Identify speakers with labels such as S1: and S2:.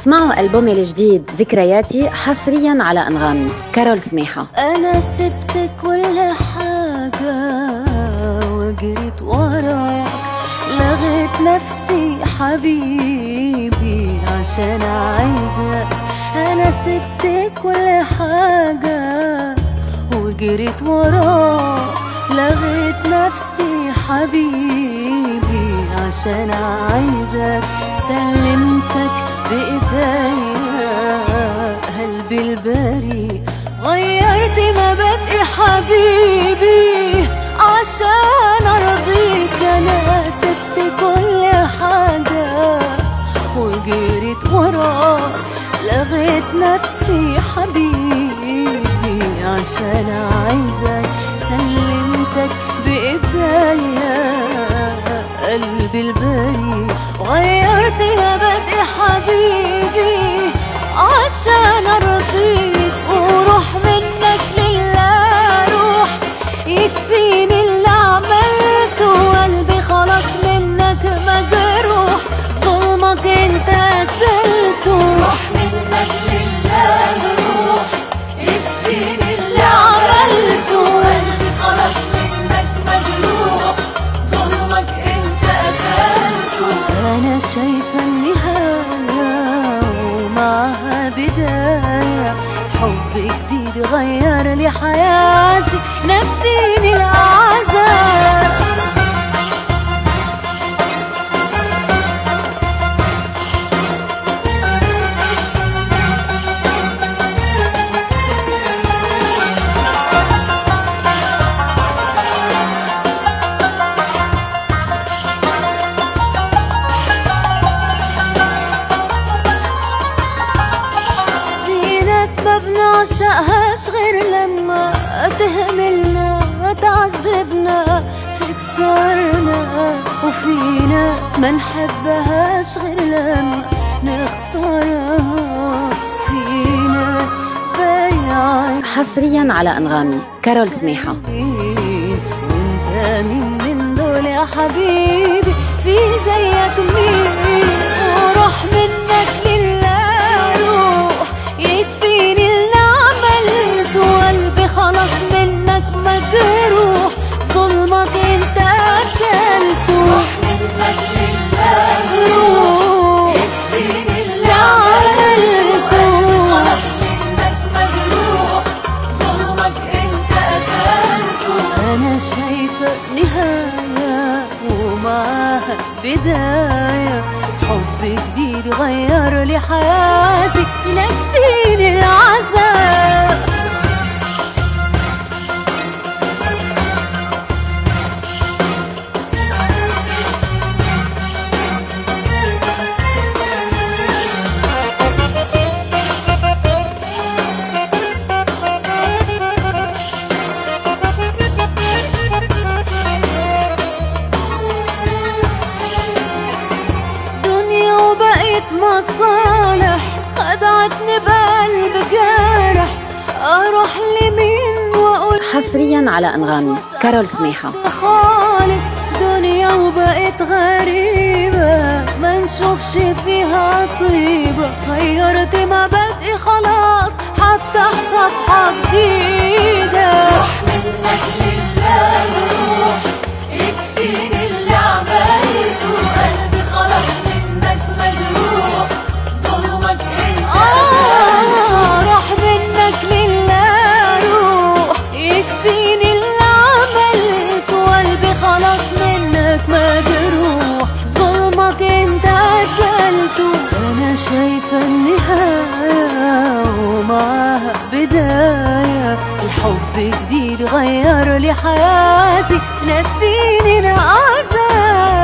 S1: اسمعوا ألبومي الجديد ذكرياتي حصريا على أنغامي كارول سميحة
S2: أنا سبت كل حاجة وجريت وراك لغيت نفسي حبيبي عشان عايزك أنا سبت كل حاجة وجريت وراك لغيت نفسي حبيبي عشان عايزك سلمتك بإيديا قلبي البريء غيرت مبادئي حبيبي عشان ارضيك انا سبت كل حاجة وجريت وراك لغيت نفسي حبيبي عشان عايزك سلمتك بإيديا قلبي البريء غيرت مبادئي حبيبي عشان ارضيك وروح منك لله روح يكفيني اللي عملته قلبي خلاص منك مجروح ظلمك انت قتلته روح منك لله روح يكفيني اللي عملته قلبي خلاص منك مجروح ظلمك انت قتلته انا شايفه النهايه ومعها بدايه حب جديد غير لي حياتي نسيني العذاب في ناس ما بنعشقهاش غير لما تهملنا تعذبنا تكسرنا وفي ناس ما نحبهاش غير لما نخسرها في ناس بايعين
S1: حصريا على أنغامي كارول سميحة
S2: وانت مين من دول يا حبيبي في زيك مين وروح منك لله روح يكفيني اللي عملته قلبي خلاص منك مجروح ظلمك انت قتلته روح منك لله روح يكفيني اللي عملته خلاص منك مجروح ظلمك انت قتلته انا شايفه نهايه ومعاها بدايه حب جديد غير لي حياتي نسيني العذاب دنيا وبقيت مصالح خدعتني بقلب جارح اروح لمين واقول
S1: حصريا على أنغامي كارول سميحة
S2: خالص دنيا وبقيت غريبة ما نشوفش فيها طيبة غيرت مبادئي خلاص هفتح صفحة جديدة روح منك لله روح يكفيني اللي عملته قلبي خلاص منك مجروح ظلمك انت آه روح منك لله روح يكفيني اللي عملته قلبي خلاص منك مجروح ظلمك انت قتلته انا شايفه النهايه ومعاها بدايه الحب جديد غير لي حياتي نسيني العذاب